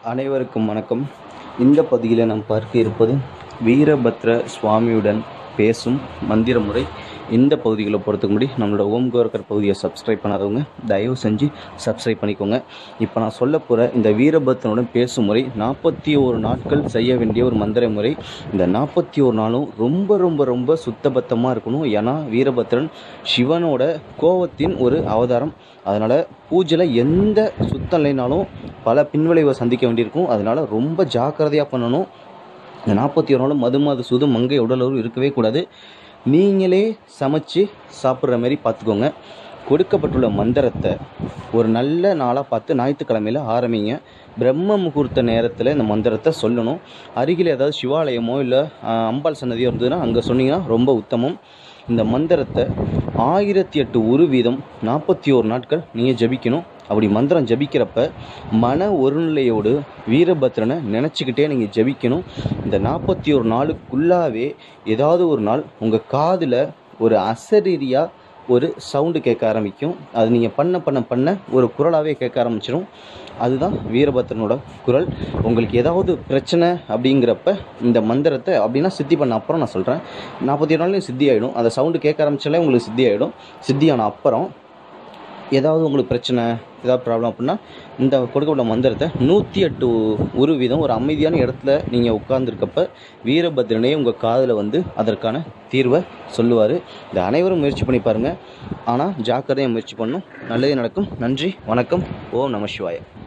அனைவருக்கும் வணக்கம் இந்த பகுதியில் நாம் பார்க்க இருப்பது வீரபத்ர சுவாமியுடன் பேசும் மந்திர முறை இந்த பகுதிகளை பொறுத்துக்கு முடி நம்மளோட ஓம் கோரக்கர் பகுதியை சப்ஸ்கிரைப் பண்ணாதவங்க தயவு செஞ்சு சப்ஸ்கிரைப் பண்ணிக்கோங்க இப்போ நான் சொல்ல போகிற இந்த வீரபத்ரனுடன் பேசும் முறை நாற்பத்தி ஒரு நாட்கள் செய்ய வேண்டிய ஒரு மந்திர முறை இந்த நாற்பத்தி ஒரு நாளும் ரொம்ப ரொம்ப ரொம்ப சுத்தபத்தமாக இருக்கணும் ஏன்னா வீரபத்ரன் சிவனோட கோவத்தின் ஒரு அவதாரம் அதனால் பூஜையில் எந்த சுத்தம் இல்லைனாலும் பல பின்விளைவை சந்திக்க வேண்டியிருக்கும் அதனால் ரொம்ப ஜாக்கிரதையாக பண்ணணும் இந்த நாற்பத்தி ஒரு நாளும் மது மது சுது மங்கை உடலுறவு இருக்கவே கூடாது நீங்களே சமைச்சு சாப்பிட்ற மாதிரி பார்த்துக்கோங்க கொடுக்கப்பட்டுள்ள மந்திரத்தை ஒரு நல்ல நாளாக பார்த்து ஞாயிற்றுக்கிழமையில் ஆரம்பிங்க பிரம்ம முகூர்த்த நேரத்தில் இந்த மந்திரத்தை சொல்லணும் அருகில் ஏதாவது சிவாலயமோ இல்லை அம்பாள் சன்னதியோ இருந்ததுன்னா அங்கே சொன்னீங்கன்னா ரொம்ப உத்தமம் இந்த மந்திரத்தை ஆயிரத்தி எட்டு உரு வீதம் நாற்பத்தி ஓரு நாட்கள் நீங்கள் ஜபிக்கணும் அப்படி மந்திரம் ஜபிக்கிறப்ப மன ஒருநிலையோடு வீரபத்ரனை நினச்சிக்கிட்டே நீங்கள் ஜபிக்கணும் இந்த நாற்பத்தி ஒரு நாளுக்குள்ளாவே ஏதாவது ஒரு நாள் உங்கள் காதில் ஒரு அசரீரியாக ஒரு சவுண்டு கேட்க ஆரம்பிக்கும் அது நீங்கள் பண்ண பண்ண பண்ண ஒரு குரலாகவே கேட்க ஆரம்பிச்சிடும் அதுதான் வீரபத்ரனோட குரல் உங்களுக்கு ஏதாவது பிரச்சனை அப்படிங்கிறப்ப இந்த மந்திரத்தை அப்படின்னா சித்தி பண்ண அப்புறம் நான் சொல்கிறேன் நாற்பத்தி ஏழு நாள்லையும் சித்தி ஆகிடும் அந்த சவுண்டு கேட்க ஆரம்பிச்சாலே உங்களுக்கு சித்தி ஆகிடும் சித்தியான அப்புறம் ஏதாவது உங்களுக்கு பிரச்சனை ஏதாவது ப்ராப்ளம் அப்படின்னா இந்த கொடுக்கப்பட்ட மந்திரத்தை நூற்றி எட்டு ஒரு வீதம் ஒரு அமைதியான இடத்துல நீங்கள் உட்கார்ந்துருக்கப்ப வீரபத்ரனே உங்கள் காதில் வந்து அதற்கான தீர்வை சொல்லுவார் இதை அனைவரும் முயற்சி பண்ணி பாருங்கள் ஆனால் ஜாக்கிரதையாக முயற்சி பண்ணணும் நல்லதே நடக்கும் நன்றி வணக்கம் ஓம் நம சிவாய